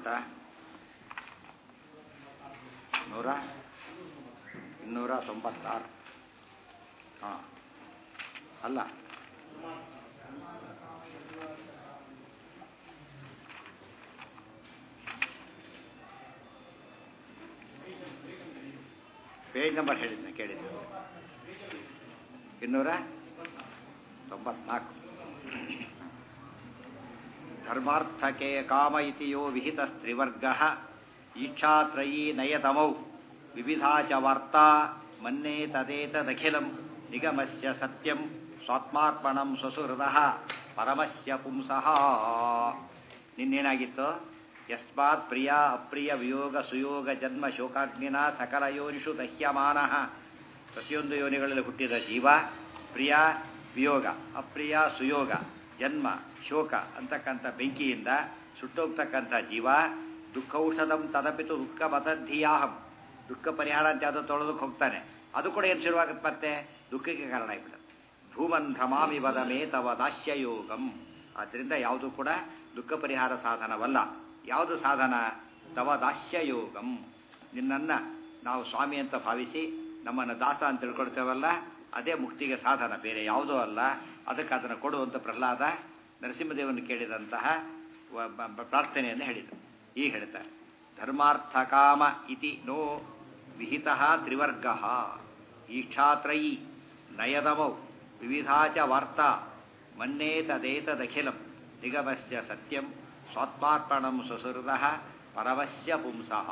ಅಂತ ನೂರ ಇನ್ನೂರ ತೊಂಬತ್ತಾರು ಹಾಂ ಅಲ್ಲ ಪೇಜ್ ನಂಬರ್ ಹೇಳಿದ್ದೆ ಕೇಳಿದ್ದೆ ಇನ್ನೂರ ತೊಂಬತ್ನಾಲ್ಕು ಧರ್ಮಾರ್ಥಕೆ ಕಾಮ ಇತಿ ಯೋ ವಿಹಿತಸ್ತ್ರಿವರ್ಗ ಈಕ್ಷಾತ್ರಯೀ ನಯತಮೌ ವಿವಿಧಾ ಚ ವಾರ್ತಾ ಮನ್ನೇ ತದೇತದಖಿಲಂ ನಿಗಮಸ್ಯ ಸತ್ಯಂ ಸ್ವಾತ್ಮಾರ್ಪಣಂ ಸ್ವಸುಹೃದ ಪರಮಸ್ಯ ಪುಂಸಃ ನಿನ್ನೇನಾಗಿತ್ತು ಯಸ್ಮಾತ್ ಪ್ರಿಯ ಅಪ್ರಿಯ ವಿಯೋಗ ಸುಯೋಗ ಜನ್ಮ ಶೋಕಾಗ್ನಿನ ಸಕಲ ಯೋನಿಷು ದಹ್ಯಮಾನ ಪ್ರತಿಯೊಂದು ಯೋನಿಗಳಲ್ಲಿ ಹುಟ್ಟಿದ ಜೀವ ಪ್ರಿಯ ವಿಯೋಗ ಅಪ್ರಿಯ ಸುಯೋಗ ಜನ್ಮ ಶೋಕ ಅಂತಕ್ಕಂಥ ಬೆಂಕಿಯಿಂದ ಸುಟ್ಟೋಗ್ತಕ್ಕಂಥ ಜೀವ ದುಃಖೌಷಧಂ ತದಪಿತು ದುಃಖ ಮತದ್ಧಿಯಾಹಂ ದುಃಖ ಪರಿಹಾರ ಅಂತ ಯಾವುದೋ ತೊಳೆದಕ್ಕೆ ಹೋಗ್ತಾನೆ ಅದು ಕೂಡ ಏನು ಶುರುವಾಗುತ್ತೆ ಮತ್ತೆ ದುಃಖಕ್ಕೆ ಕಾರಣ ಆಗಿಬಿಡುತ್ತೆ ಭೂಮನ್ ಭ್ರಮಾಮಿ ವದಮೇ ತವ ದಾಸ್ಯಯೋಗಂ ಆದ್ದರಿಂದ ಯಾವುದು ಕೂಡ ದುಃಖ ಪರಿಹಾರ ಸಾಧನವಲ್ಲ ಯಾವುದು ಸಾಧನ ತವ ದಾಸ್ಯಯೋಗಂ ನಿನ್ನನ್ನು ನಾವು ಸ್ವಾಮಿ ಅಂತ ಭಾವಿಸಿ ನಮ್ಮನ್ನು ದಾಸ ಅಂತ ತಿಳ್ಕೊಳ್ತೇವಲ್ಲ ಅದೇ ಮುಕ್ತಿಗೆ ಸಾಧನ ಬೇರೆ ಯಾವುದೂ ಅಲ್ಲ ಅದಕ್ಕೆ ಅದನ್ನು ಕೊಡುವಂಥ ಪ್ರಹ್ಲಾದ ನರಸಿಂಹದೇವನು ಕೇಳಿದಂತಹ ವ- ಬ- ಬ- ಪ್ರಾರ್ಥನೆಯನ್ನು ಹೇಳಿದರು ಈಗ ಹೇಳ್ತಾರೆ ಧರ್ಮಾರ್ಥ ಕಾಮ ಇತಿ ನೋ ವಿಹಿತ ತ್ರಿವರ್ಗ ಈಕ್ಷಾತ್ರಯೀ ನಯದಮೌ ವಿವಿಧಾ ಚ ವಾರ್ತಾ ಮನ್ನೇತದೇತದಖಿಲಂ ನಿಗಮಸ್ಯ ಸತ್ಯಂ ಸ್ವಾತ್ಮಾರ್ಪಣಂ ಸುಸೃದ ಪರವಸ್ಯ ಪುಂಸಃ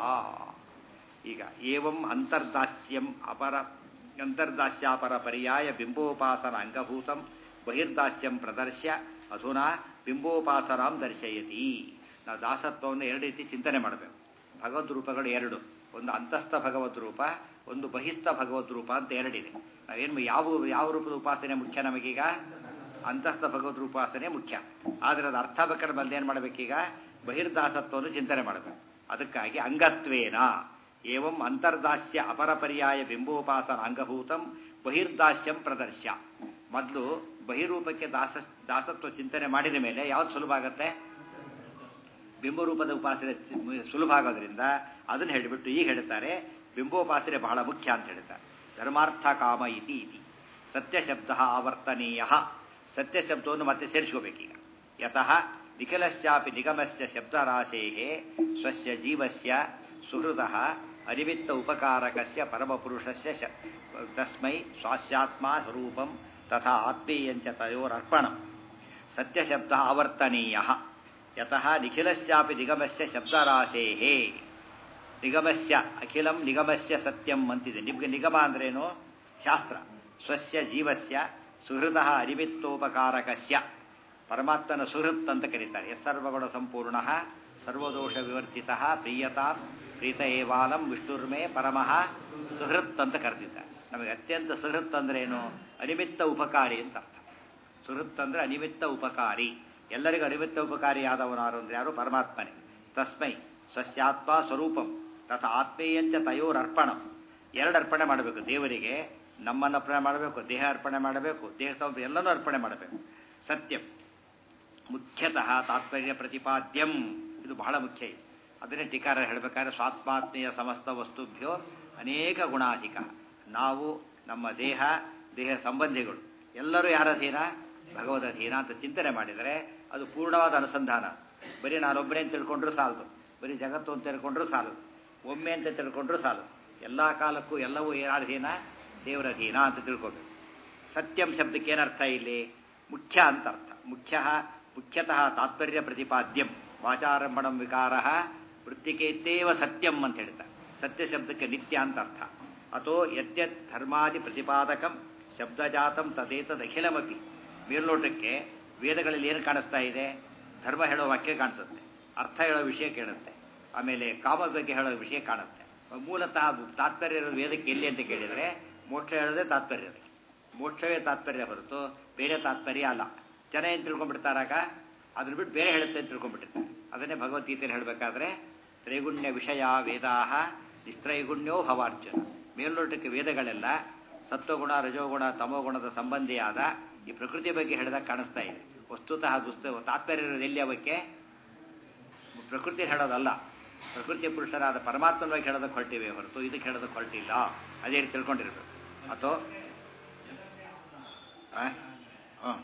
ಈಗ ಏವಂ ಅಂತರ್ದಾಸ್ಯಂ ಅಪರ ಅಂತರ್ದಾಸ್ಯಾಪರ ಪರ್ಯಾಯ ಬಿಂಬೋಪಾಸನ ಅಂಗಭೂತಂ ಬಹಿರ್ದಾಸ್ಯಂ ಪ್ರದರ್ಶ್ಯ ಅಧುನಾ ಬಿಂಬೋಪಾಸನಾಂ ದರ್ಶಯತಿ ನಾವು ದಾಸತ್ವವನ್ನು ಎರಡು ರೀತಿ ಚಿಂತನೆ ಮಾಡಬೇಕು ಭಗವದ್ ರೂಪಗಳು ಎರಡು ಒಂದು ಅಂತಸ್ಥ ಭಗವದ್ ರೂಪ ಒಂದು ಬಹಿಸ್ಥ ಭಗವದ್ ರೂಪ ಅಂತ ಎರಡಿದೆ ನಾವೇನು ಯಾವ ಯಾವ ರೂಪದ ಉಪಾಸನೆ ಮುಖ್ಯ ನಮಗೀಗ ಅಂತಸ್ಥ ಭಗವದ್ ಉಪಾಸನೆ ಮುಖ್ಯ ಆದರೆ ಅದು ಅರ್ಥ ಬೇಕಾದ್ರೆ ಬಂದು ಏನು ಮಾಡಬೇಕೀಗ ಬಹಿರ್ದಾಸತ್ವವನ್ನು ಚಿಂತನೆ ಮಾಡಬೇಕು ಅದಕ್ಕಾಗಿ ಅಂಗತ್ವೇನ ಏವಂ ಅಂತರ್ದಾಸ್ಯ ಅಪರ ಪರ್ಯಾಯ ಬಿಂಬೋಪಾಸನ ಅಂಗಭೂತಂ ಬಹಿರ್ದಾಸ್ಯಂ ಪ್ರದರ್ಶ್ಯ ಮೊದಲು ಬಹಿರೂಪಕ್ಕೆ ದಾಸ ದಾಸತ್ವ ಚಿಂತನೆ ಮಾಡಿದ ಮೇಲೆ ಯಾವ್ದು ಸುಲಭ ಆಗುತ್ತೆ ಬಿಂಬರೂಪದ ಉಪಾಸನೆ ಸುಲಭ ಆಗೋದ್ರಿಂದ ಅದನ್ನು ಹೇಳಿಬಿಟ್ಟು ಈಗ ಹೇಳ್ತಾರೆ ಬಿಂಬೋಪಾಸನೆ ಬಹಳ ಮುಖ್ಯ ಅಂತ ಹೇಳ್ತಾರೆ ಧರ್ಮಾರ್ಥ ಕಾಮ ಇತಿ ಇತಿ ಸತ್ಯ ಶಬ್ದ ಆವರ್ತನೀಯ ಸತ್ಯ ಶಬ್ದವನ್ನು ಮತ್ತೆ ಸೇರಿಸ್ಕೋಬೇಕೀಗ ಯತಃ ನಿಖಿಲಸ್ಯಾಪಿ ನಿಗಮಸ್ಯ ಶಬ್ದರಾಶೇ ಸ್ವಸ್ಯ ಜೀವಸ್ಯ ಸುಹೃದ ಅನಿಮಿತ್ತ ಉಪಕಾರಕಸ್ಯ ಪರಮಪುರುಷಸ್ಯ ಶ ತಸ್ಮೈ ಸ್ವಾಸ್ಯಾತ್ಮ ಸ್ವರೂಪಂ ತಥಾ ಆತ್ಮೀಯಂಚ ತಯೋರರ್ಪಣಂ ಸತ್ಯಶಬ್ದ ಆವರ್ತನೀಯ ಯತಃ ನಿಖಿಲಸ್ಯಾಪಿ ನಿಗಮಸ್ಯ ಶಬ್ದರಾಶೇ ನಿಗಮಸ್ಯ ಅಖಿಲಂ ನಿಗಮಸ್ಯ ಸತ್ಯಂ ಅಂತಿದೆ ನಿಮ್ಗೆ ನಿಗಮ ಅಂದ್ರೇನು ಶಾಸ್ತ್ರ ಸ್ವಸ್ಯ ಜೀವಸ್ಯ ಸುಹೃದ ಅನಿಮಿತ್ತೋಪಕಾರಕಸ್ಯ ಪರಮಾತ್ಮನ ಸುಹೃತ್ ಅಂತ ಕರೀತಾರೆ ಎಸ್ ಸರ್ವಗುಣ ಸಂಪೂರ್ಣ ಸರ್ವದೋಷ ವಿವರ್ಜಿತ ಪ್ರಿಯತಾಂ ಪ್ರೀತ ಏವಾಲಂ ವಿಷ್ಣುರ್ಮೇ ಪರಮಃ ಸುಹೃತ್ ಅಂತ ಕರೆದಿದ್ದಾರೆ ನಮಗೆ ಅತ್ಯಂತ ಸುಹೃತ್ ಅಂದ್ರೆ ಏನು ಅನಿಮಿತ್ತ ಉಪಕಾರಿ ಅಂತ ಅರ್ಥ ಸುಹೃತ್ ಅಂದ್ರೆ ಅನಿಮಿತ್ತ ಉಪಕಾರಿ ಎಲ್ಲರಿಗೂ ಅನಿಮಿತ್ತ ಉಪಕಾರಿ ಆದವನಾರು ಅಂದ್ರೆ ಯಾರು ಪರಮಾತ್ಮನೇ ತಸ್ಮೈ ಸ್ವಸ್ಯಾತ್ಮ ಸ್ವರೂಪಂ ತಥ ಆತ್ಮೀಯಂಚ ತಯೋರರ್ಪಣಂ ಎರಡು ಅರ್ಪಣೆ ಮಾಡಬೇಕು ದೇವರಿಗೆ ನಮ್ಮನ್ನು ಅರ್ಪಣೆ ಮಾಡಬೇಕು ದೇಹ ಅರ್ಪಣೆ ಮಾಡಬೇಕು ದೇಹ ಸೌ- ಎಲ್ಲನೂ ಅರ್ಪಣೆ ಮಾಡಬೇಕು ಸತ್ಯಂ ಮುಖ್ಯತಃ ತಾತ್ಪರ್ಯ ಪ್ರತಿಪಾದ್ಯಂ ಇದು ಬಹಳ ಮುಖ್ಯ ಇದೆ ಅದನ್ನೇ ಟೀಕಾರ ಹೇಳಬೇಕಾದ್ರೆ ಸ್ವಾತ್ಮಾತ್ಮೀಯ ಸಮಸ್ತ ವಸ್ತುಭ್ಯೋ ಅನೇಕ ಗುಣಾಧಿಕ ನಾವು ನಮ್ಮ ದೇಹ ದೇಹ ಸಂಬಂಧಿಗಳು ಎಲ್ಲರೂ ಯಾರ ಅಧೀನ ಭಗವದ್ ಅಧೀನ ಅಂತ ಚಿಂತನೆ ಮಾಡಿದರೆ ಅದು ಪೂರ್ಣವಾದ ಅನುಸಂಧಾನ ಬರೀ ನಾನೊಬ್ಬನೇ ಅಂತ ತಿಳ್ಕೊಂಡ್ರೂ ಸಾಲದು ಬರೀ ಜಗತ್ತು ಅಂತ ತಿಳ್ಕೊಂಡ್ರೂ ಸಾಲದು ಒಮ್ಮೆ ಅಂತ ತಿಳ್ಕೊಂಡ್ರೂ ಸಾಲದು ಎಲ್ಲ ಕಾಲಕ್ಕೂ ಎಲ್ಲವೂ ಯಾರ ಅಧೀನ ದೇವರ ಅಧೀನ ಅಂತ ತಿಳ್ಕೋಬೇಕು ಸತ್ಯಂ ಶಬ್ದಕ್ಕೆ ಏನರ್ಥ ಇಲ್ಲಿ ಮುಖ್ಯ ಅಂತ ಅರ್ಥ ಮುಖ್ಯ ಮುಖ್ಯತಃ ತಾತ್ಪರ್ಯ ಪ್ರತಿಪಾದ್ಯಂ ವಾಚಾರಂಭಣಂ ವಿಕಾರ ವೃತ್ತಿಕೇತೇವ ಸತ್ಯಂ ಅಂತ ಹೇಳ್ತಾರೆ ಸತ್ಯ ಶಬ್ದಕ್ಕೆ ನಿತ್ಯ ಅಂತ ಅರ್ಥ ಅಥೋ ಯದ್ಯತ್ ಧರ್ಮಾದಿ ಪ್ರತಿಪಾದಕಂ ಶಬ್ದಜಾತಂ ತದೇತದಖಿಲಮಪಿ ಮೇಲ್ನೋಟಕ್ಕೆ ವೇದಗಳಲ್ಲಿ ಏನು ಕಾಣಿಸ್ತಾ ಇದೆ ಧರ್ಮ ಹೇಳೋ ವಾಕ್ಯ ಕಾಣಿಸುತ್ತೆ ಅರ್ಥ ಹೇಳೋ ವಿಷಯ ಕೇಳುತ್ತೆ ಆಮೇಲೆ ಕಾಮದ ಬಗ್ಗೆ ಹೇಳೋ ವಿಷಯ ಕಾಣುತ್ತೆ ಮೂಲತಃ ತಾತ್ಪರ್ಯ ಇರೋದು ವೇದಕ್ಕೆ ಎಲ್ಲಿ ಅಂತ ಕೇಳಿದರೆ ಮೋಕ್ಷ ಹೇಳೋದೇ ತಾತ್ಪರ್ಯ ಅದಕ್ಕೆ ಮೋಕ್ಷವೇ ತಾತ್ಪರ್ಯ ಹೊರತು ಬೇರೆ ತಾತ್ಪರ್ಯ ಅಲ್ಲ ಜನ ಏನು ತಿಳ್ಕೊಂಡ್ಬಿಡ್ತಾರಾಗ ಅದ್ರ ಬಿಟ್ಟು ಬೇರೆ ಹೇಳುತ್ತೆ ಅಂತ ತಿಳ್ಕೊಂಡ್ಬಿಟ್ಟಿರ್ತಾರೆ ಅದನ್ನೇ ಭಗವದ್ಗೀತೆಯಲ್ಲಿ ಹೇಳಬೇಕಾದ್ರೆ ತ್ರೈಗುಣ್ಯ ವಿಷಯ ವೇದಾಹ ನಿಸ್ತ್ರೈಗುಣ್ಯೋ ಭವಾರ್ಜುನ ಮೇಲ್ನೋಟಕ್ಕೆ ವೇದಗಳೆಲ್ಲ ಸತ್ವಗುಣ ರಜೋಗುಣ ತಮೋಗುಣದ ಸಂಬಂಧಿಯಾದ ಈ ಪ್ರಕೃತಿ ಬಗ್ಗೆ ಹೇಳಿದಾಗ ಕಾಣಿಸ್ತಾ ಇದೆ ವಸ್ತುತಃ ದುಸ್ತ ತಾತ್ಪರ್ಯ ಇರೋದು ಎಲ್ಲಿ ಅವಕ್ಕೆ ಪ್ರಕೃತಿ ಹೇಳೋದಲ್ಲ ಪ್ರಕೃತಿ ಪುರುಷರಾದ ಪರಮಾತ್ಮನವಾಗಿ ಹೇಳೋದಕ್ಕೆ ಹೊರಟಿವೆ ಹೊರತು ಇದಕ್ಕೆ ಹೇಳೋದಕ್ಕೆ ಹೊರಟಿಲ್ಲ ಅದೇ ರೀತಿ ತಿಳ್ಕೊಂಡಿರ್ಬೇಕು ಅಥವಾ ಹಾಂ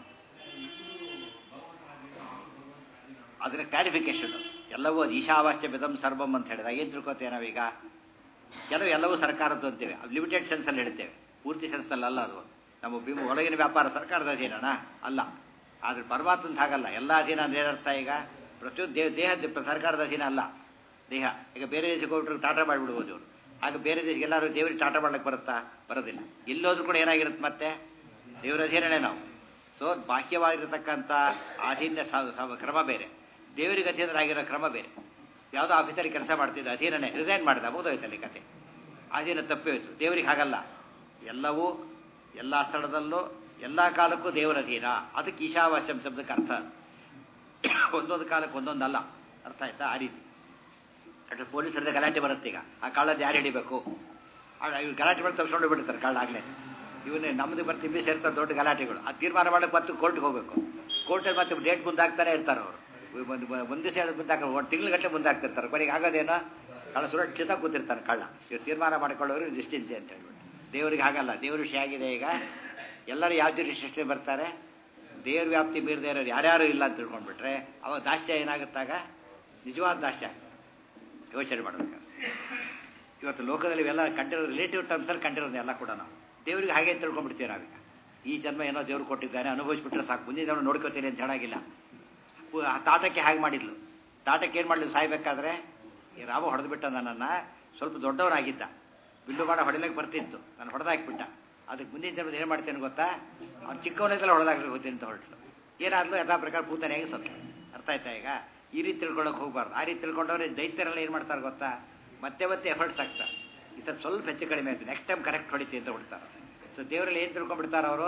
ಅದರ ಕ್ಲಾರಿಫಿಕೇಶನ್ ಎಲ್ಲವೂ ಅದು ಈಶಾವಾಸ್ಯ ಬಿದಂ ಸರ್ವಂ ಅಂತ ಹೇಳಿದಾಗ ಏನು ತಿಳ್ಕೊತೇವೆ ನಾವೀಗ ಕೆಲವು ಎಲ್ಲವೂ ಸರ್ಕಾರದ್ದು ಅಂತೀವಿ ಲಿಮಿಟೆಡ್ ಸೆನ್ಸಲ್ಲಿ ಹೇಳ್ತೇವೆ ಪೂರ್ತಿ ಸೆನ್ಸಲ್ಲಿ ಅಲ್ಲ ಅದು ನಮ್ಮ ಬಿಂಬ ಒಳಗಿನ ವ್ಯಾಪಾರ ಸರ್ಕಾರದ ಅಧೀನನ ಅಲ್ಲ ಆದರೆ ಪರಮಾತ್ಮಂತ ಹಾಗಲ್ಲ ಎಲ್ಲ ಅಧೀನ ಅಂದ್ರೆ ಏನರ್ಥ ಈಗ ಪ್ರತಿಯೊಂದು ದೇಹ ದೇಹ ಸರ್ಕಾರದ ಅಧೀನ ಅಲ್ಲ ದೇಹ ಈಗ ಬೇರೆ ದೇಶಕ್ಕೆ ಹೋಗ್ಬಿಟ್ರೆ ಟಾಟಾ ಮಾಡಿಬಿಡ್ಬೋದು ಇವರು ಆಗ ಬೇರೆ ದೇಶಕ್ಕೆ ಎಲ್ಲರೂ ದೇವರಿಗೆ ಟಾಟಾ ಮಾಡ್ಲಿಕ್ಕೆ ಬರುತ್ತಾ ಬರೋದಿಲ್ಲ ಎಲ್ಲೋದ್ರೂ ಕೂಡ ಏನಾಗಿರುತ್ತೆ ಮತ್ತೆ ದೇವರ ಅಧೀನನೇ ನಾವು ಸೊ ಬಾಹ್ಯವಾಗಿರತಕ್ಕಂಥ ಅಧೀನ ಕ್ರಮ ಬೇರೆ ದೇವರಿಗೆ ಅಧೀನರಾಗಿರೋ ಕ್ರಮ ಬೇರೆ ಯಾವುದೋ ಆಫೀಸಲ್ಲಿ ಕೆಲಸ ಮಾಡ್ತಿದ್ದ ಅಧೀನನೇ ರಿಸೈನ್ ಮಾಡಿದ ಮುಗಿದೋಯ್ತಲ್ಲಿ ಕತೆ ಅಧೀನ ತಪ್ಪಿ ಹೋಯ್ತು ದೇವರಿಗೆ ಹಾಗಲ್ಲ ಎಲ್ಲವೂ ಎಲ್ಲ ಸ್ಥಳದಲ್ಲೂ ಎಲ್ಲ ಕಾಲಕ್ಕೂ ದೇವರ ಅಧೀನ ಅದಕ್ಕೆ ಈಶಾವಾಸ್ಯಂ ಶಬ್ದಕ್ಕೆ ಅರ್ಥ ಒಂದೊಂದು ಕಾಲಕ್ಕೆ ಒಂದೊಂದಲ್ಲ ಅರ್ಥ ಆಯ್ತಾ ಆ ರೀತಿ ಯಾಕಂದ್ರೆ ಪೊಲೀಸರದ ಗಲಾಟೆ ಬರುತ್ತೆ ಈಗ ಆ ಕಾಳದ್ದು ಯಾರು ಹಿಡಿಬೇಕು ಇವ್ರು ಗಲಾಟೆ ಮಾಡಿ ತಪ್ಪಿಸ್ಕೊಂಡು ಬಿಡ್ತಾರೆ ಕಾಳ ಆಗಲೇ ಇವನ್ನೇ ನಮ್ಮದು ಬರ್ತಿ ಬಿ ಸೇರ್ತಾರೆ ದೊಡ್ಡ ಗಲಾಟೆಗಳು ಆ ತೀರ್ಮಾನ ಮಾಡಕ್ಕೆ ಮತ್ತೆ ಕೋರ್ಟ್ಗೆ ಹೋಗಬೇಕು ಕೋರ್ಟಲ್ಲಿ ಮತ್ತೆ ಡೇಟ್ ಮುಂದಾಗ್ತಾನೆ ಇರ್ತಾರೆ ಅವರು ಒಂದು ಒಂದು ದಿವಸ ಹೇಳಿ ಮುಂದಾಕ ಒಂದು ತಿಂಗಳು ಮುಂದಾಗ್ತಿರ್ತಾರೆ ಕೊನೆಗೆ ಆಗೋದೇನೋ ಕಳ್ಳ ಸುರಕ್ಷಿತ ಕೂತಿರ್ತಾರೆ ಕಳ್ಳ ಇವ್ರು ತೀರ್ಮಾನ ಮಾಡಿಕೊಳ್ಳೋರು ನಿಶ್ಚಿಂತೆ ಅಂತ ಹೇಳ್ಬಿಟ್ಟು ದೇವರಿಗೆ ಹಾಗಲ್ಲ ದೇವ್ರ ವಿಷಯ ಆಗಿದೆ ಈಗ ಎಲ್ಲರೂ ಯಾವ ಸೃಷ್ಟಿ ಬರ್ತಾರೆ ದೇವ್ರ ವ್ಯಾಪ್ತಿ ಮೀರದೇ ಇರೋರು ಯಾರ್ಯಾರು ಇಲ್ಲ ಅಂತ ತಿಳ್ಕೊಂಡ್ಬಿಟ್ರೆ ಅವಾಗ ದಾಸ್ಯ ಏನಾಗುತ್ತಾಗ ನಿಜವಾದ ದಾಸ್ಯ ಯೋಚನೆ ಮಾಡಬೇಕು ಇವತ್ತು ಲೋಕದಲ್ಲಿ ಇವೆಲ್ಲ ಕಂಡಿರೋ ರಿಲೇಟಿವ್ ಟರ್ಮ್ಸಲ್ಲಿ ಕಂಡಿರೋದು ಎಲ್ಲ ಕೂಡ ನಾವು ದೇವರಿಗೆ ಹಾಗೆ ತಿಳ್ಕೊಂಡ್ಬಿಡ್ತೀವಿ ನಾವೀಗ ಈ ಜನ್ಮ ಏನೋ ದೇವ್ರು ಕೊಟ್ಟಿದ್ದಾನೆ ಅನುಭವಿಸ್ಬಿಟ್ರೆ ಸಾಕು ಮುಂದಿನ ಜನ್ಮ ನೋಡ್ಕೋತೀನಿ ಅಂತ ಹೇಳಾಗಿಲ್ಲ ಆ ತಾಟಕ್ಕೆ ಹಾಗೆ ಮಾಡಿದ್ಲು ತಾಟಕ್ಕೆ ಏನು ಮಾಡಲಿ ಸಾಯ್ಬೇಕಾದ್ರೆ ಈ ರಾಮ ಹೊಡೆದ್ಬಿಟ್ಟ ನನ್ನನ್ನು ಸ್ವಲ್ಪ ದೊಡ್ಡವನಾಗಿದ್ದ ಬಿಲ್ಲು ಮಾಡ ಹೊಡಿಲಿಕ್ಕೆ ಬರ್ತಿತ್ತು ನಾನು ಹೊಡೆದಾಕ್ಬಿಟ್ಟ ಅದಕ್ಕೆ ಮುಂದಿನ ಜನ್ಮದ ಏನು ಮಾಡ್ತೇನೆ ಗೊತ್ತಾ ಅವ್ನು ಚಿಕ್ಕವನಿದ್ದೆಲ್ಲ ಹೊಡೆದಾಕ್ಲಿಕ್ಕೆ ಹೋಗ್ತೀನಿ ಅಂತ ಹೊರಟು ಏನಾದ್ಲು ಯಥಾ ಪ್ರಕಾರ ಪೂತನೆಯಾಗಿ ಸತ್ತು ಅರ್ಥ ಆಯ್ತಾ ಈಗ ಈ ರೀತಿ ತಿಳ್ಕೊಳ್ಳೋಕೆ ಹೋಗ್ಬಾರ್ದು ಆ ರೀತಿ ತಿಳ್ಕೊಂಡವ್ರೆ ದೈತ್ಯರೆಲ್ಲ ಏನು ಮಾಡ್ತಾರೆ ಗೊತ್ತಾ ಮತ್ತೆ ಮತ್ತೆ ಎಫರ್ಟ್ಸ್ ಆಗ್ತಾರೆ ಈ ಸರ್ ಸ್ವಲ್ಪ ಹೆಚ್ಚು ಕಡಿಮೆ ಆಯ್ತು ನೆಕ್ಸ್ಟ್ ಟೈಮ್ ಕರೆಕ್ಟ್ ಹೊಡಿತಿ ಅಂತ ಹೊಡ್ತಾರೆ ಸೊ ದೇವರಲ್ಲಿ ಏನು ತಿಳ್ಕೊಂಡ್ಬಿಡ್ತಾರೆ ಅವರು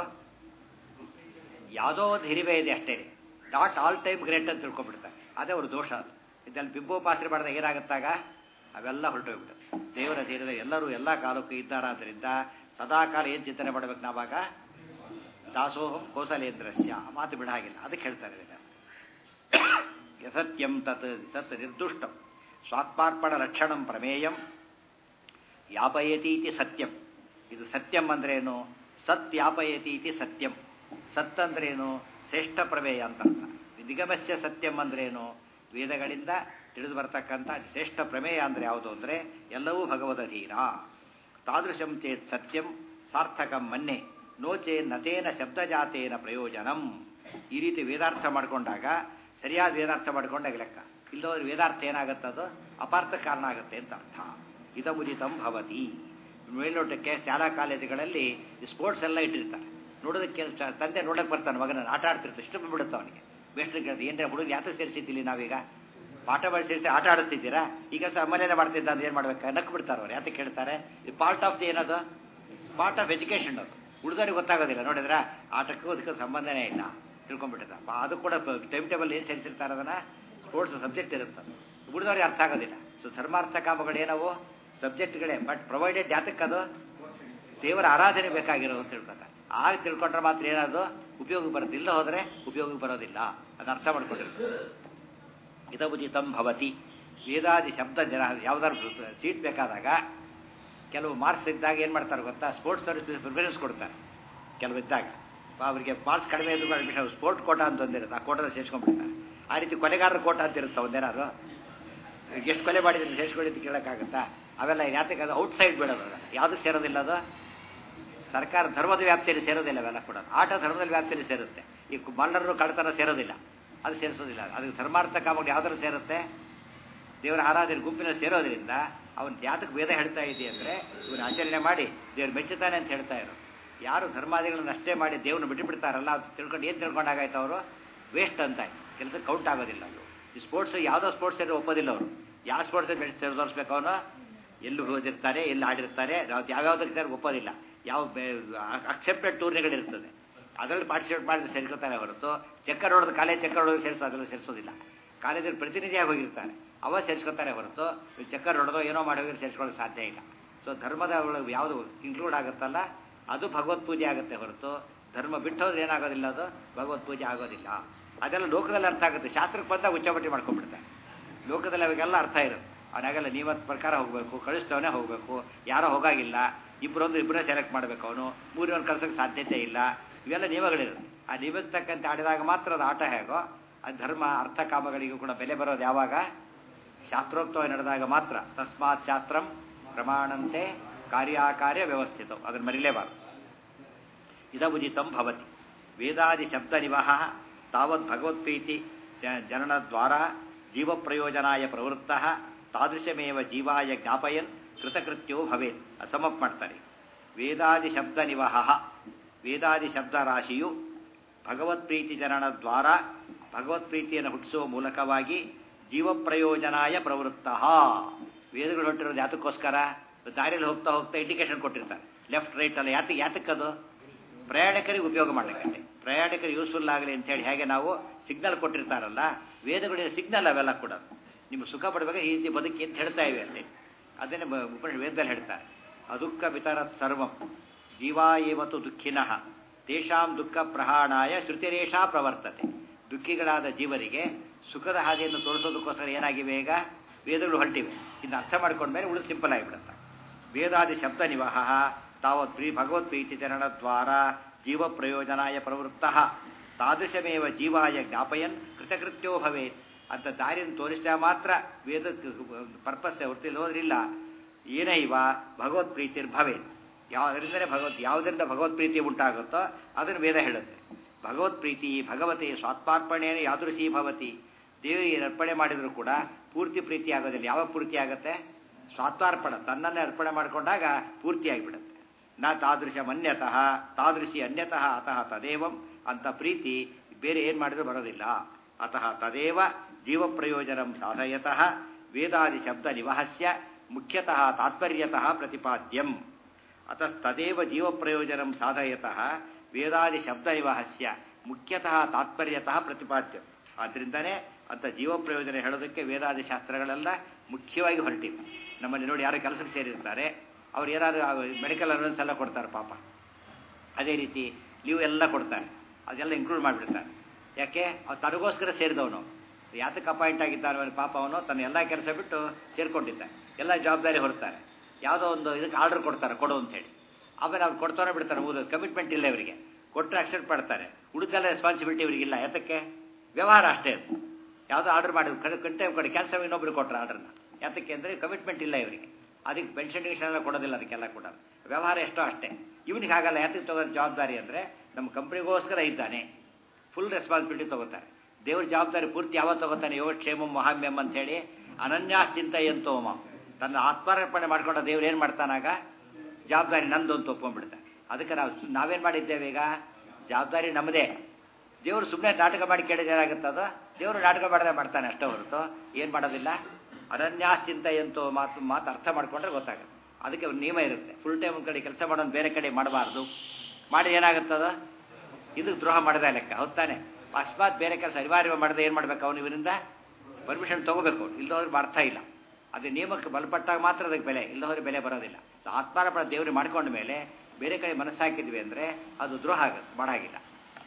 ಯಾವುದೋ ಒಂದು ಹಿರಿಮೆ ಇದೆ ಅಷ್ಟೇ ನಾಟ್ ಆಲ್ ಟೈಮ್ ಗ್ರೇಟ್ ಅಂತ ತಿಳ್ಕೊಂಡ್ಬಿಡ್ತಾರೆ ಅದೇ ಅವ್ರ ದೋಷ ಅದು ಇದರಲ್ಲಿ ಬಿಂಬೋಪಾಸನೆ ಮಾಡಿದಾಗ ಏನಾಗುತ್ತಾಗ ಅವೆಲ್ಲ ಹೊರಟೋಗ್ಬಿಡುತ್ತೆ ದೇವರ ಧೀರದ ಎಲ್ಲರೂ ಎಲ್ಲ ಕಾಲಕ್ಕೂ ಇದ್ದಾರಾದ್ರಿಂದ ಸದಾ ಕಾಲ ಏನು ಚಿಂತನೆ ಮಾಡಬೇಕು ನಾವಾಗ ದಾಸೋಹಂ ಕೌಸಲೇಂದ್ರಸ್ಯ ಮಾತು ಬಿಡ ಹಾಗಿಲ್ಲ ಅದಕ್ಕೆ ಹೇಳ್ತಾರೆ ಇದನ್ನ ಯಸತ್ಯಂ ತತ್ ತತ್ ನಿರ್ದುಷ್ಟಂ ಸ್ವಾತ್ಮಾರ್ಪಣ ಲಕ್ಷಣಂ ಪ್ರಮೇಯಂ ಯಾಪಯತಿ ಇತಿ ಸತ್ಯಂ ಇದು ಸತ್ಯಂ ಅಂದ್ರೇನು ಸತ್ ಯಾಪಯತಿ ಇತಿ ಸತ್ಯಂ ಸತ್ ಅಂದ್ರೇನು ಶ್ರೇಷ್ಠ ಪ್ರಮೇಯ ಅಂತ ಅರ್ಥ ನಿಗಮಸ್ಯ ಸತ್ಯಂ ಅಂದ್ರೇನು ವೇದಗಳಿಂದ ತಿಳಿದು ಬರ್ತಕ್ಕಂಥ ಶ್ರೇಷ್ಠ ಪ್ರಮೇಯ ಅಂದ್ರೆ ಯಾವುದು ಅಂದರೆ ಎಲ್ಲವೂ ಭಗವದಧೀನ ತಾದೃಶಂ ಚೇತ್ ಸತ್ಯಂ ಸಾರ್ಥಕಂ ಮನ್ನೆ ನೋಚೆ ನತೇನ ಶಬ್ದಜಾತೇನ ಪ್ರಯೋಜನಂ ಈ ರೀತಿ ವೇದಾರ್ಥ ಮಾಡಿಕೊಂಡಾಗ ಸರಿಯಾದ ವೇದಾರ್ಥ ಮಾಡಿಕೊಂಡಾಗ ಲೆಕ್ಕ ಇಲ್ಲೋದ್ರೆ ವೇದಾರ್ಥ ಏನಾಗುತ್ತದು ಅಪಾರ್ಥ ಕಾರಣ ಆಗುತ್ತೆ ಅಂತ ಅರ್ಥ ಇದಮುದಿತಂ ಭವತಿ ಮೇಲ್ನೋಟಕ್ಕೆ ಶಾಲಾ ಕಾಲೇಜುಗಳಲ್ಲಿ ಸ್ಪೋರ್ಟ್ಸ್ ಎಲ್ಲ ಇಟ್ಟಿರ್ತಾರೆ ನೋಡೋದಕ್ಕೆ ತಂದೆ ನೋಡಕ್ಕೆ ಬರ್ತಾನೆ ಮಗನ ಆಟ ಆಡ್ತಿರ್ತಾರೆ ಇಷ್ಟ ಬಿಡುತ್ತೆ ಅವನಿಗೆ ಬೆಸ್ಟ್ ಕೇಳ್ತೀವಿ ಏನ್ರ ಹುಡುಗ ಯಾತ ಸೇರಿಸಿದ್ದಿಲ್ಲ ನಾವೀಗ ಪಾಠ ಮಾಡಿ ಸೇರಿಸಿ ಆಟ ಆಡಿಸ್ತಿದ್ದೀರಾ ಈಗ ಸಹ ಮನೇನೆ ಮಾಡ್ತಿದ್ದ ಅಂತ ಏನು ಮಾಡ್ಬೇಕು ನಕ್ ಬಿಡ್ತಾರೆ ಅವ್ರು ಯಾತಕ್ಕೆ ಕೇಳ್ತಾರೆ ಇದು ಪಾರ್ಟ್ ಆಫ್ ದಿ ಏನದು ಪಾರ್ಟ್ ಆಫ್ ಎಜುಕೇಷನ್ ಅದು ಹುಡುಗರಿಗೆ ಗೊತ್ತಾಗೋದಿಲ್ಲ ನೋಡಿದ್ರ ಆಟಕ್ಕೂ ಅದಕ್ಕೆ ಸಂಬಂಧನೇ ಇಲ್ಲ ತಿಳ್ಕೊಂಡ್ಬಿಟ್ಟಿದ್ದ ಅದು ಕೂಡ ಟೈಮ್ ಟೇಬಲ್ ಏನು ಸೇರಿಸಿರ್ತಾರೆ ಅದನ್ನ ಸ್ಪೋರ್ಟ್ಸ್ ಸಬ್ಜೆಕ್ಟ್ ಇರುತ್ತೆ ಹುಡುಗರಿಗೆ ಅರ್ಥ ಆಗೋದಿಲ್ಲ ಸೊ ಧರ್ಮಾರ್ಥ ಕಾಮಗಳು ಏನವು ಸಬ್ಜೆಕ್ಟ್ಗಳೇ ಬಟ್ ಪ್ರೊವೈಡೆಡ್ ಯಾತಕ್ಕೆ ಅದು ದೇವರ ಆರಾಧನೆ ಬೇಕಾಗಿರೋದು ಅಂತ ತಿಳ್ಕೊತಾರೆ ಆಗ ತಿಳ್ಕೊಂಡ್ರೆ ಮಾತ್ರ ಏನದು ಉಪಯೋಗ ಬರುತ್ತೆ ಇಲ್ಲ ಹೋದರೆ ಉಪಯೋಗ ಬರೋದಿಲ್ಲ ಅದನ್ನ ಅರ್ಥ ಮಾಡ್ಕೊಂಡಿರ್ಬೇಕು ಇದಬುದಿತಂ ಭವತಿ ವೇದಾದಿ ಶಬ್ದ ಜನ ಯಾವ್ದಾದ್ರು ಸೀಟ್ ಬೇಕಾದಾಗ ಕೆಲವು ಮಾರ್ಕ್ಸ್ ಇದ್ದಾಗ ಏನು ಮಾಡ್ತಾರೆ ಗೊತ್ತಾ ಸ್ಪೋರ್ಟ್ಸ್ ಪ್ರಿಫರೆನ್ಸ್ ಕೊಡ್ತಾರೆ ಕೆಲವು ಇದ್ದಾಗ ಅವರಿಗೆ ಮಾರ್ಕ್ಸ್ ಕಡಿಮೆ ಇದ್ದು ಅಡ್ಮಿಷನ್ ಸ್ಪೋರ್ಟ್ ಕೋಟ ಅಂತ ಒಂದಿರುತ್ತೆ ಆ ಕೋಟದಲ್ಲಿ ಸೇರ್ಸ್ಕೊಂಡ್ಬಿಡ್ತಾರೆ ಆ ರೀತಿ ಕೊಲೆಗಾರರ ಕೋಟ ಅಂತ ಇರುತ್ತೆ ಒಂದೇನಾದ್ರು ಎಷ್ಟು ಕೊಲೆ ಮಾಡಿದ್ರೆ ಸೇರಿಸ್ಕೊಳ್ಳಿ ಅಂತ ಕೇಳೋಕ್ಕಾಗುತ್ತಾ ಅವೆಲ್ಲ ಯಾತಕ್ಕೆ ಅದು ಔಟ್ಸೈಡ್ ಬಿಡೋದು ಅದು ಯಾವುದಕ್ಕೆ ಸೇರೋದಿಲ್ಲ ಅದು ಸರ್ಕಾರ ಧರ್ಮದ ವ್ಯಾಪ್ತಿಯಲ್ಲಿ ಸೇರೋದಿಲ್ಲ ಅವೆಲ್ಲ ಕೂಡ ಆಟ ಧರ್ಮದ ವ್ಯಾಪ್ತಿಯಲ್ಲಿ ಸೇರುತ್ತೆ ಈ ಮಲ್ಲರು ಕಳ್ತನ ಸೇರೋದಿಲ್ಲ ಅದು ಸೇರಿಸೋದಿಲ್ಲ ಅದಕ್ಕೆ ಧರ್ಮಾರ್ಥ ಕಾಮಗಳು ಯಾವ್ದಾರು ಸೇರುತ್ತೆ ದೇವರ ಆರಾಧನೆ ಗುಂಪಿನಲ್ಲಿ ಸೇರೋದ್ರಿಂದ ಅವನು ಯಾತಕ್ಕೆ ವೇದ ಹೇಳ್ತಾ ಇದೆ ಅಂದರೆ ಇವನು ಆಚರಣೆ ಮಾಡಿ ದೇವ್ರು ಮೆಚ್ಚುತ್ತಾನೆ ಅಂತ ಹೇಳ್ತಾ ಇರೋ ಯಾರು ಧರ್ಮಾದಿಗಳನ್ನ ಅಷ್ಟೇ ಮಾಡಿ ದೇವ್ರನ್ನ ಬಿಟ್ಟು ಬಿಡ್ತಾರಲ್ಲ ಅದು ತಿಳ್ಕೊಂಡು ಏನು ತಿಳ್ಕೊಂಡಾಗಾಯ್ತು ಅವರು ವೇಸ್ಟ್ ಅಂತ ಆಯ್ತು ಕೆಲಸ ಕೌಂಟ್ ಆಗೋದಿಲ್ಲ ಅದು ಈ ಸ್ಪೋರ್ಟ್ಸ್ ಯಾವುದೋ ಸ್ಪೋರ್ಟ್ಸ್ ಏನು ಒಪ್ಪೋದಿಲ್ಲ ಅವರು ಯಾವ ಸ್ಪೋರ್ಟ್ಸ್ ಬೆಳೆಸಿ ತೋರಿಸ್ಬೇಕು ಅವನು ಎಲ್ಲಿ ಓದಿರ್ತಾರೆ ಎಲ್ಲಿ ಆಡಿರ್ತಾರೆ ನಾವು ಯಾವ್ಯಾವ್ದಕ್ಕೆ ಒಪ್ಪೋದಿಲ್ಲ ಯಾವ ಅಕ್ಸೆಪ್ಟೆಡ್ ಟೂರ್ನಿಗಳಿರ್ತದೆ ಅದರಲ್ಲಿ ಪಾರ್ಟಿಸಿಪೇಟ್ ಮಾಡಿದ್ರೆ ಸೇರ್ಕೊತಾರೆ ಹೊರತು ಚಕ್ಕರ್ ಹೊಡೆದು ಕಾಲೇಜ್ ಚಕ್ಕರ್ ಹೊಡೆದು ಸೇರಿಸೋ ಅದೆಲ್ಲ ಸೇರಿಸೋದಿಲ್ಲ ಕಾಲೇಜಲ್ಲಿ ಪ್ರತಿನಿಧಿಯಾಗಿ ಹೋಗಿರ್ತಾರೆ ಅವ ಸೇರಿಸ್ಕೊತಾರೆ ಹೊರತು ಚಕ್ಕರ್ ಹೊಡೆದೋ ಏನೋ ಮಾಡಿ ಹೋಗಿ ಸೇರಿಸ್ಕೊಳ್ಳೋಕೆ ಸಾಧ್ಯ ಇಲ್ಲ ಸೊ ಧರ್ಮದ ಒಳಗೆ ಯಾವುದು ಇನ್ಕ್ಲೂಡ್ ಆಗುತ್ತಲ್ಲ ಅದು ಭಗವತ್ ಪೂಜೆ ಆಗುತ್ತೆ ಹೊರತು ಧರ್ಮ ಬಿಟ್ಟು ಹೋದ್ರೆ ಏನಾಗೋದಿಲ್ಲ ಅದು ಭಗವತ್ ಪೂಜೆ ಆಗೋದಿಲ್ಲ ಅದೆಲ್ಲ ಲೋಕದಲ್ಲಿ ಅರ್ಥ ಆಗುತ್ತೆ ಶಾಸ್ತ್ರಕ್ಕೆ ಬಂದಾಗ ಉಚ್ಚಾಪಟ್ಟಿ ಮಾಡ್ಕೊಂಡ್ಬಿಡ್ತಾರೆ ಲೋಕದಲ್ಲಿ ಅವಾಗೆಲ್ಲ ಅರ್ಥ ಇರುತ್ತೆ ಅವನಾಗೆಲ್ಲ ನೀವತ್ ಪ್ರಕಾರ ಹೋಗಬೇಕು ಕಳಿಸ್ತವನೇ ಹೋಗಬೇಕು ಯಾರೋ ಹೋಗಾಗಿಲ್ಲ ಇಬ್ಬರೊಂದು ಇಬ್ಬರೇ ಸೆಲೆಕ್ಟ್ ಮಾಡಬೇಕು ಅವನು ಮೂರವನು ಕಳ್ಸೋಕ್ಕೆ ಸಾಧ್ಯತೆ ಇಲ್ಲ ಇವೆಲ್ಲ ನಿಯಮಗಳಿರುತ್ತೆ ಆ ನಿಯಮಕ್ಕೆ ತಕ್ಕಂತೆ ಆಡಿದಾಗ ಮಾತ್ರ ಅದು ಆಟ ಹೇಗೋ ಆ ಧರ್ಮ ಅರ್ಥ ಕಾಮಗಳಿಗೂ ಕೂಡ ಬೆಲೆ ಬರೋದು ಯಾವಾಗ ಶಾಸ್ತ್ರೋಕ್ತವಾಗಿ ನಡೆದಾಗ ಮಾತ್ರ ತಸ್ಮಾತ್ ಶಾಸ್ತ್ರಂ ಪ್ರಮಾಣಂತೆ ಕಾರ್ಯಾಕಾರ್ಯ ವ್ಯವಸ್ಥಿತ ಅದನ್ನು ಮರಿಲೇಬಾರದು ಇದವುದಿತಂ ಭವತಿ ವೇದಾದಿ ಶಬ್ದ ನಿವಹ ತಾವತ್ ಭಗವತ್ಪ್ರೀತಿ ಜನನದ್ವಾರ ಜೀವಪ್ರಯೋಜನಾಯ ಪ್ರವೃತ್ತ ತಾದೃಶಮೇವ ಜೀವಾಯ ಜ್ಞಾಪಯನ್ ಕೃತಕೃತ್ಯೋ ಭವೇತ್ ಅಸಮಪ್ ಮಾಡ್ತಾರೆ ವೇದಾದಿ ಶಬ್ದ ನಿವಹ ವೇದಾದಿ ಶಬ್ದ ರಾಶಿಯು ಭಗವತ್ಪ್ರೀತಿ ಜನನದ್ವಾರ ಭಗವತ್ಪ್ರೀತಿಯನ್ನು ಹುಟ್ಟಿಸುವ ಮೂಲಕವಾಗಿ ಜೀವಪ್ರಯೋಜನಾಯ ಪ್ರವೃತ್ತ ವೇದಗಳು ಹೊಟ್ಟಿರೋದು ಯಾತಕ್ಕೋಸ್ಕರ ದಾರಿಯಲ್ಲಿ ಹೋಗ್ತಾ ಹೋಗ್ತಾ ಇಂಡಿಕೇಶನ್ ಕೊಟ್ಟಿರ್ತಾರೆ ಲೆಫ್ಟ್ ರೈಟ್ ಅಲ್ಲ ಯಾತಕ್ಕೆ ಯಾತಕ್ಕದು ಪ್ರಯಾಣಿಕರಿಗೆ ಉಪಯೋಗ ಮಾಡಲಿಕ್ಕೆ ಪ್ರಯಾಣಿಕರಿಗೆ ಯೂಸ್ಫುಲ್ ಆಗಲಿ ಅಂತೇಳಿ ಹೇಗೆ ನಾವು ಸಿಗ್ನಲ್ ಕೊಟ್ಟಿರ್ತಾರಲ್ಲ ವೇದಗಳಿನ ಸಿಗ್ನಲ್ ಅವೆಲ್ಲ ಕೂಡ ನಿಮ್ಮ ಸುಖ ಪಡಬೇಕು ಈ ರೀತಿ ಬದುಕಿ ಅಂತ ಹೇಳ್ತಾ ಇವೆ ಅಲ್ಲಿ ಅದನ್ನೇ ಉಪನಿಷತ್ ವೇದದಲ್ಲಿ ಹೇಳ್ತಾರೆ ಅದುಃಖ ವಿತರತ್ ಸರ್ವಂ ಜೀವಾ ಏವತ್ತು ದುಃಖಿನಃ ತೇಷಾಂ ದುಃಖ ಪ್ರಹಾಣಾಯ ಶ್ರುತಿರೇಷಾ ಪ್ರವರ್ತತೆ ದುಃಖಿಗಳಾದ ಜೀವರಿಗೆ ಸುಖದ ಹಾದಿಯನ್ನು ತೋರಿಸೋದಕ್ಕೋಸ್ಕರ ಏನಾಗಿವೆ ಈಗ ವೇದಗಳು ಹೊರಟಿವೆ ಇನ್ನು ಅರ್ಥ ಮಾಡ್ಕೊಂಡ್ಮೇಲೆ ಉಳಿದು ಸಿಂಪಲ್ ಆಗಿಬಿಡುತ್ತೆ ವೇದಾದಿ ಶಬ್ದ ನಿವಹ ತಾವತ್ ಪ್ರೀ ಭಗವತ್ ಪ್ರೀತಿ ಚರಣದ್ವಾರ ಜೀವ ಪ್ರಯೋಜನಾಯ ಪ್ರವೃತ್ತ ತಾದೃಶಮೇವ ಜೀವಾಯ ಜ್ಞಾಪಯನ್ ಕೃತಕೃತ್ಯೋ ಭವೇತ್ ಅಂತ ದಾರಿಯನ್ನು ತೋರಿಸಿದ ಮಾತ್ರ ವೇದ ಪರ್ಪಸ್ ಹೊರತಿಲ್ಲಿ ಹೋದ್ರಿಲ್ಲ ಏನೈವ ಭಗವತ್ ಪ್ರೀತಿರ್ ಭವೇತ್ ಯಾವುದರಿಂದಲೇ ಭಗವತ್ ಯಾವುದರಿಂದ ಭಗವತ್ ಪ್ರೀತಿ ಉಂಟಾಗುತ್ತೋ ಅದನ್ನು ವೇದ ಹೇಳುತ್ತೆ ಭಗವತ್ ಪ್ರೀತಿ ಭಗವತಿ ಸ್ವಾತ್ಮಾರ್ಪಣೆಯನ್ನು ಯಾದೃಶಿ ಭವತಿ ದೇವರಿಗೆ ಅರ್ಪಣೆ ಮಾಡಿದರೂ ಕೂಡ ಪೂರ್ತಿ ಪ್ರೀತಿ ಆಗೋದಿಲ್ಲ ಯಾವ ಪೂರ್ತಿ ಆಗುತ್ತೆ ಸ್ವಾತ್ಮಾರ್ಪಣ ತನ್ನನ್ನೇ ಅರ್ಪಣೆ ಮಾಡಿಕೊಂಡಾಗ ಪೂರ್ತಿಯಾಗಿಬಿಡುತ್ತೆ ನ ತಾದೃಶ ಅನ್ಯತಃ ತಾದೃಶಿ ಅನ್ಯತಃ ಅತಃ ತದೇವಂ ಅಂತ ಪ್ರೀತಿ ಬೇರೆ ಏನು ಮಾಡಿದ್ರೂ ಬರೋದಿಲ್ಲ ಅತಃ ತದೇವ ಜೀವ ಪ್ರಯೋಜನಂ ಸಾಧಯತಃ ವೇದಾದಿ ಶಬ್ದ ನಿವಹಸ್ಯ ಮುಖ್ಯತಃ ತಾತ್ಪರ್ಯತಃ ಪ್ರತಿಪಾದ್ಯಂ ಅತಸ್ತದೇವ ಜೀವ ಪ್ರಯೋಜನಂ ಸಾಧಯತಃ ವೇದಾದಿ ಶಬ್ದ ನಿವಹಸ್ಯ ಮುಖ್ಯತಃ ತಾತ್ಪರ್ಯತಃ ಪ್ರತಿಪಾದ್ಯಂ ಆದ್ದರಿಂದನೇ ಅಂತ ಜೀವ ಪ್ರಯೋಜನ ಹೇಳೋದಕ್ಕೆ ವೇದಾದಿ ಶಾಸ್ತ್ರಗಳೆಲ್ಲ ಮುಖ್ಯವಾಗಿ ಹೊರಟಿವೆ ನಮ್ಮಲ್ಲಿ ನೋಡಿ ಯಾರು ಕೆಲಸಕ್ಕೆ ಸೇರಿರ್ತಾರೆ ಅವ್ರು ಏನಾದ್ರು ಮೆಡಿಕಲ್ ಅಲವೆನ್ಸ್ ಎಲ್ಲ ಕೊಡ್ತಾರೆ ಪಾಪ ಅದೇ ರೀತಿ ಲೀವ್ ಎಲ್ಲ ಕೊಡ್ತಾರೆ ಅದೆಲ್ಲ ಇನ್ಕ್ಲೂಡ್ ಮಾಡಿಬಿಡ್ತಾರೆ ಯಾಕೆ ಅವ್ರು ತನಗೋಸ್ಕರ ಸೇರಿದವನು ಯಾತಕ್ಕೆ ಅಪಾಯಿಂಟ್ ಆಗಿದ್ದಾನೆ ಪಾಪ ಅವನು ತನ್ನ ಎಲ್ಲ ಕೆಲಸ ಬಿಟ್ಟು ಸೇರ್ಕೊಂಡಿದ್ದ ಎಲ್ಲ ಜವಾಬ್ದಾರಿ ಹೊರ್ತಾರೆ ಯಾವುದೋ ಒಂದು ಇದಕ್ಕೆ ಆರ್ಡರ್ ಕೊಡ್ತಾರೆ ಕೊಡು ಅಂತೇಳಿ ಆಮೇಲೆ ಅವ್ರು ಕೊಡ್ತಾನೆ ಬಿಡ್ತಾರೆ ಓದೋದು ಕಮಿಟ್ಮೆಂಟ್ ಇಲ್ಲ ಇವರಿಗೆ ಕೊಟ್ಟರೆ ಅಕ್ಸೆಪ್ಟ್ ಮಾಡ್ತಾರೆ ಉಳಿದೆಲ್ಲ ರೆಸ್ಪಾನ್ಸಿಬಿಲಿಟಿ ಇವರಿಗಿಲ್ಲ ಯಾತಕ್ಕೆ ವ್ಯವಹಾರ ಅಷ್ಟೇ ಅದು ಯಾವುದೋ ಆರ್ಡರ್ ಮಾಡಿದ್ರು ಕಂಟೆ ಕೊಡಿ ಕೆಲಸ ಇನ್ನೊಬ್ರು ಕೊಟ್ಟರೆ ಆರ್ಡರ್ನ ಯಾತಕ್ಕೆ ಅಂದರೆ ಕಮಿಟ್ಮೆಂಟ್ ಇಲ್ಲ ಇವರಿಗೆ ಅದಕ್ಕೆ ಪೆನ್ಷನ್ ಗಿನ್ಷನ್ ಎಲ್ಲ ಕೊಡೋದಿಲ್ಲ ಅದಕ್ಕೆಲ್ಲ ಕೂಡ ವ್ಯವಹಾರ ಎಷ್ಟೋ ಅಷ್ಟೇ ಇವನಿಗೆ ಹಾಗಲ್ಲ ಯಾತಕ್ಕೆ ತಗೋ ಜವಾಬ್ದಾರಿ ಅಂದರೆ ನಮ್ಮ ಕಂಪ್ನಿಗೋಸ್ಕರ ಇದ್ದಾನೆ ಫುಲ್ ರೆಸ್ಪಾನ್ಸಿಬಿಲಿಟಿ ತಗೋತಾರೆ ದೇವ್ರ ಜವಾಬ್ದಾರಿ ಪೂರ್ತಿ ಯಾವಾಗ ತಗೋತಾನೆ ಯೋಗಕ್ಷೇಮ ಮಹಾಮ್ಯಂ ಅಂತ ಹೇಳಿ ಅನನ್ಯಾಶ್ಚಿಂತ ಎಂತೋಮ ತನ್ನ ಆತ್ಮಾರ್ಪಣೆ ಮಾಡ್ಕೊಂಡ ದೇವ್ರು ಏನು ಮಾಡ್ತಾನಾಗ ಜವಾಬ್ದಾರಿ ನಂದು ಅಂತ ಒಪ್ಕೊಂಡ್ಬಿಡ್ತಾನೆ ಅದಕ್ಕೆ ನಾವು ನಾವೇನು ಮಾಡಿದ್ದೇವೆ ಈಗ ಜವಾಬ್ದಾರಿ ನಮ್ಮದೇ ದೇವರು ಸುಮ್ಮನೆ ನಾಟಕ ಮಾಡಿ ಕೇಳಿದ್ರೆ ಏನಾಗುತ್ತದ ದೇವರು ನಾಟಕ ಮಾಡದೆ ಮಾಡ್ತಾನೆ ಅಷ್ಟೇ ಹೊರತು ಏನು ಮಾಡೋದಿಲ್ಲ ಅನನ್ಯಾಶ್ಚಿಂತ ಎಂತೋ ಮಾತು ಮಾತು ಅರ್ಥ ಮಾಡ್ಕೊಂಡ್ರೆ ಗೊತ್ತಾಗುತ್ತೆ ಅದಕ್ಕೆ ಒಂದು ನಿಯಮ ಇರುತ್ತೆ ಫುಲ್ ಟೈಮ್ ಒಂದು ಕಡೆ ಕೆಲಸ ಮಾಡೋನು ಬೇರೆ ಕಡೆ ಮಾಡಬಾರ್ದು ಮಾಡಿ ಏನಾಗುತ್ತದ ಇದು ದ್ರೋಹ ಮಾಡದೆ ಲೆಕ್ಕ ಹೌದಾನೆ ಅಕಸ್ಮಾತ್ ಬೇರೆ ಕೆಲಸ ಅನಿವಾರ್ಯ ಮಾಡದೆ ಏನು ಮಾಡ್ಬೇಕು ಅವನು ಇವರಿಂದ ಪರ್ಮಿಷನ್ ತೊಗೋಬೇಕು ಇಲ್ಲದವ್ರಿಗೆ ಅರ್ಥ ಇಲ್ಲ ಅದು ನಿಯಮಕ್ಕೆ ಬಲಪಟ್ಟಾಗ ಮಾತ್ರ ಅದಕ್ಕೆ ಬೆಲೆ ಇಲ್ಲದವ್ರಿಗೆ ಬೆಲೆ ಬರೋದಿಲ್ಲ ಸೊ ಆತ್ಮಾರ್ಪಣ ದೇವ್ರಿಗೆ ಮಾಡ್ಕೊಂಡ ಮೇಲೆ ಬೇರೆ ಕಡೆ ಮನಸ್ಸು ಹಾಕಿದ್ವಿ ಅಂದರೆ ಅದು ದ್ರೋಹ ಆಗುತ್ತೆ ಮಾಡಾಗಿಲ್ಲ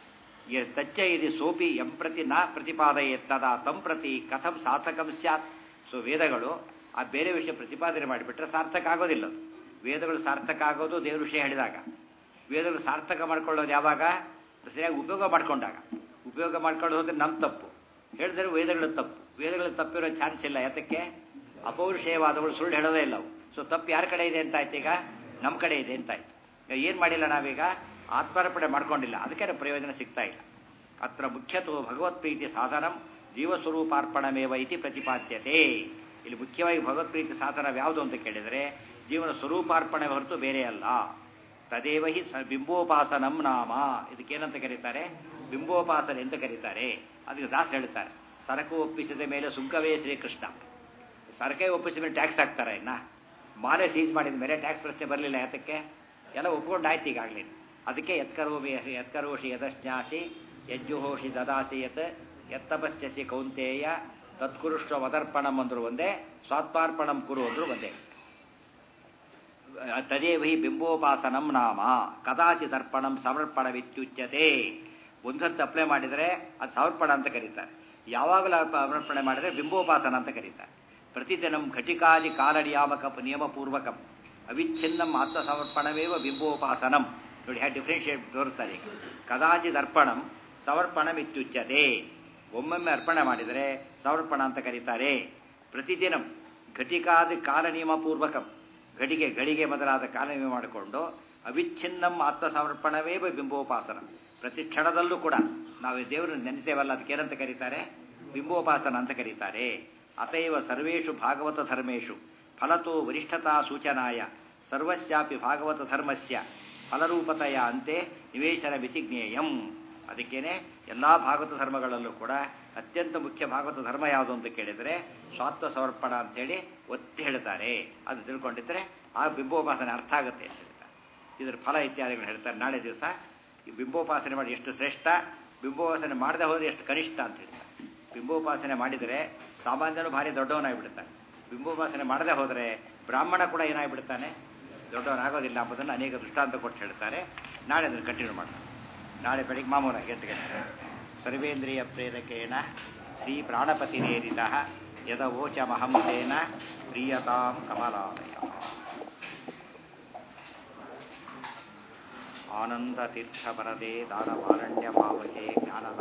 ತಚ್ಚ ಇದು ಸೋಪಿ ಎಂ ಪ್ರತಿ ನ ಪ್ರತಿಪಾದಯತ್ತದ ತಂ ಪ್ರತಿ ಕಥಂ ಸಾರ್ಥಕಂ ಸ್ಯಾತ್ ಸೊ ವೇದಗಳು ಆ ಬೇರೆ ವಿಷಯ ಪ್ರತಿಪಾದನೆ ಮಾಡಿಬಿಟ್ರೆ ಸಾರ್ಥಕ ಆಗೋದಿಲ್ಲ ಅದು ವೇದಗಳು ಸಾರ್ಥಕ ಆಗೋದು ದೇವ್ರ ವಿಷಯ ಹೇಳಿದಾಗ ವೇದಗಳು ಸಾರ್ಥಕ ಮಾಡ್ಕೊಳ್ಳೋದು ಯಾವಾಗ ಸರಿಯಾಗಿ ಉಪಯೋಗ ಮಾಡ್ಕೊಂಡಾಗ ಉಪಯೋಗ ಮಾಡ್ಕೊಂಡು ಹೋದ್ರೆ ನಮ್ಮ ತಪ್ಪು ಹೇಳಿದ್ರೆ ವೇದಗಳು ತಪ್ಪು ವೇದಗಳು ತಪ್ಪಿರೋ ಚಾನ್ಸ್ ಇಲ್ಲ ಯಾತಕ್ಕೆ ಅಪೌರುಷೇಯವಾದಗಳು ಸುಳ್ಳು ಹೇಳೋದೇ ಇಲ್ಲ ಅವು ಸೊ ತಪ್ಪು ಯಾರ ಕಡೆ ಇದೆ ಅಂತ ಆಯ್ತು ಈಗ ನಮ್ಮ ಕಡೆ ಇದೆ ಅಂತ ಆಯ್ತು ಈಗ ಏನು ಮಾಡಿಲ್ಲ ನಾವೀಗ ಆತ್ಮಾರ್ಪಣೆ ಮಾಡ್ಕೊಂಡಿಲ್ಲ ಅದಕ್ಕೆ ಪ್ರಯೋಜನ ಸಿಗ್ತಾ ಇಲ್ಲ ಅತ್ರ ಮುಖ್ಯತೋ ಭಗವತ್ ಪ್ರೀತಿ ಸಾಧನಂ ಜೀವಸ್ವರೂಪಾರ್ಪಣಮೇವ ಇತಿ ಪ್ರತಿಪಾದ್ಯತೆ ಇಲ್ಲಿ ಮುಖ್ಯವಾಗಿ ಭಗವತ್ ಪ್ರೀತಿ ಸಾಧನ ಯಾವುದು ಅಂತ ಕೇಳಿದರೆ ಜೀವನ ಸ್ವರೂಪಾರ್ಪಣೆ ಹೊರತು ಬೇರೆ ಅಲ್ಲ ತದೇವ ಹಿ ಸ ಬಿಂಬೋಪಾಸನಂ ನಾಮ ಇದಕ್ಕೇನಂತ ಕರೀತಾರೆ ಬಿಂಬೋಪಾಸನೆ ಅಂತ ಕರೀತಾರೆ ಅದಕ್ಕೆ ದಾಸ್ ಹೇಳ್ತಾರೆ ಸರಕು ಒಪ್ಪಿಸಿದ ಮೇಲೆ ಸುಂಕವೇ ಶ್ರೀಕೃಷ್ಣ ಸರಕೆ ಒಪ್ಪಿಸಿದ ಮೇಲೆ ಟ್ಯಾಕ್ಸ್ ಹಾಕ್ತಾರೆ ಇನ್ನ ಮಾಲೆ ಸೀಸ್ ಮಾಡಿದ ಮೇಲೆ ಟ್ಯಾಕ್ಸ್ ಪ್ರಶ್ನೆ ಬರಲಿಲ್ಲ ಯಾತಕ್ಕೆ ಎಲ್ಲ ಒಪ್ಕೊಂಡು ಆಯ್ತು ಈಗಾಗಲೇ ಅದಕ್ಕೆ ಎತ್ಕರೋಮಿ ಎತ್ಕರೋಷಿ ಯದಶ್ನಾಸಿ ಯಜ್ಜುಹೋಷಿ ದದಾಸಿ ಯತ್ ಎತ್ತಪಶ್ಯಸಿ ಕೌಂತೇಯ ತತ್ಕುರುಷ್ವ ಮದರ್ಪಣಂ ಅಂದ್ರು ಒಂದೇ ಸ್ವಾತ್ಮಾರ್ಪಣಂ ಕುರು ಅಂದ್ರು ಒಂದೇ ತದೇವಹಿ ಬಿಂಬೋಪಾಸನಂ ನಾಮ ಕದಾಚಿತ್ ಅರ್ಪಣಂ ಸಮರ್ಪಣವಿತ್ಯುಚ್ಯತೆ ಒಂದ್ಸತ್ತು ಅಪ್ಲೈ ಮಾಡಿದರೆ ಅದು ಸಮರ್ಪಣ ಅಂತ ಕರೀತಾರೆ ಯಾವಾಗಲೂ ಅರ್ಪ- ಸಮರ್ಪಣೆ ಮಾಡಿದರೆ ಬಿಂಬೋಪಾಸನ ಅಂತ ಕರೀತಾರೆ ಪ್ರತಿದಿನಂ ಘಟಿಕಾಲಿ ಕಾಲನಿಯಾಮಕ ನಿಯಮಪೂರ್ವಕಂ ಅವಿಚ್ಛಿನ್ನಂ ಆತ್ಮಸಮರ್ಪಣವೇವ ಬಿಂಬೋಪಾಸನಂ ನೋಡಿ ಹ್ಯಾ ಡಿಫ್ರೆನ್ಷಿಯೇಟ್ ತೋರಿಸ್ತಾರೆ ಈಗ ಕದಾಚಿತ್ ಅರ್ಪಣಂ ಸಮರ್ಪಣಂ ಇತ್ಯುಚ್ಯತೆ ಒಮ್ಮೊಮ್ಮೆ ಅರ್ಪಣೆ ಮಾಡಿದರೆ ಸಮರ್ಪಣ ಅಂತ ಕರೀತಾರೆ ಪ್ರತಿದಿನಂ ಘಟಿಕಾದ ಕಾಲನಿಯಮ ಪೂರ್ವಕಂ ಘಟಿಗೆ ಗಳಿಗೆ ಮೊದಲಾದ ಕಾಲನಿಯಮ ಮಾಡಿಕೊಂಡು ಅವಿಚ್ಛಿನ್ನಂ ಆತ್ಮಸಮರ್ಪಣವೇ ಬಿಂಬೋಪಾಸನ ಪ್ರತಿ ಕ್ಷಣದಲ್ಲೂ ಕೂಡ ನಾವು ದೇವರನ್ನು ನೆನೆತೇವಲ್ಲ ಅದಕ್ಕೆ ಏನಂತ ಕರೀತಾರೆ ಬಿಂಬೋಪಾಸನ ಅಂತ ಕರೀತಾರೆ ಅತೈವ ಸರ್ವೇಷು ಭಾಗವತ ಧರ್ಮೇಶು ಫಲತೋ ವರಿಷ್ಠತಾ ಸೂಚನಾಯ ಸರ್ವಸ್ಯಾಪಿ ಭಾಗವತ ಧರ್ಮಸ್ಯ ಫಲರೂಪತೆಯ ಅಂತೆ ನಿವೇಶನ ಮಿತಿಜ್ಞೇಯಂ ಅದಕ್ಕೇನೆ ಎಲ್ಲ ಭಾಗವತ ಧರ್ಮಗಳಲ್ಲೂ ಕೂಡ ಅತ್ಯಂತ ಮುಖ್ಯ ಭಾಗವತ ಧರ್ಮ ಯಾವುದು ಅಂತ ಕೇಳಿದರೆ ಸ್ವಾತ್ಮ ಸಮರ್ಪಣ ಅಂತೇಳಿ ಒತ್ತಿ ಹೇಳ್ತಾರೆ ಅದು ತಿಳ್ಕೊಂಡಿದ್ರೆ ಆ ಬಿಂಬೋಪಾಸನೆ ಅರ್ಥ ಆಗುತ್ತೆ ಅಂತ ಹೇಳ್ತಾರೆ ಇದರ ಫಲ ಇತ್ಯಾದಿಗಳು ಹೇಳ್ತಾರೆ ನಾಳೆ ದಿವಸ ಈ ಬಿಂಬೋಪಾಸನೆ ಮಾಡಿ ಎಷ್ಟು ಶ್ರೇಷ್ಠ ಬಿಂಬೋಪಾಸನೆ ಮಾಡದೆ ಹೋದರೆ ಎಷ್ಟು ಕನಿಷ್ಠ ಅಂತ ಹೇಳ್ತಾರೆ ಬಿಂಬೋಪಾಸನೆ ಮಾಡಿದರೆ ಸಾಮಾನ್ಯನು ಭಾರಿ ದೊಡ್ಡವನಾಗಿಬಿಡ್ತಾನೆ ಬಿಂಬೋಪಾಸನೆ ಮಾಡದೆ ಹೋದರೆ ಬ್ರಾಹ್ಮಣ ಕೂಡ ಏನಾಗಿಬಿಡ್ತಾನೆ ದೊಡ್ಡವನಾಗೋದಿಲ್ಲ ಎಂಬುದನ್ನು ಅನೇಕ ದೃಷ್ಟಾಂತ ಕೊಟ್ಟು ಹೇಳ್ತಾರೆ ನಾಳೆ ಅದನ್ನು ಕಂಟಿನ್ಯೂ ಮಾಡೋಣ ನಾಳೆ ಬೆಳಿಗ್ಗೆ ಮಾಮೂಲಾಗಿ ಎಂಟು ಗಂಟೆ ಸರ್ವೇಂದ್ರಿಯ ಪ್ರೇರಕೇಣ ಶ್ರೀ ಪ್ರಾಣಪತಿರೇರಿತ ಯದವೋಚಮಹಂಸೇನ ಪ್ರಿಯತಾಂ ಕಮಲಾಲಯ ಆನಂದತೀರ್ಥಪರದೆ ದಾನವಾರಣ್ಯ ಭಾವಕೆ ಜ್ಞಾನ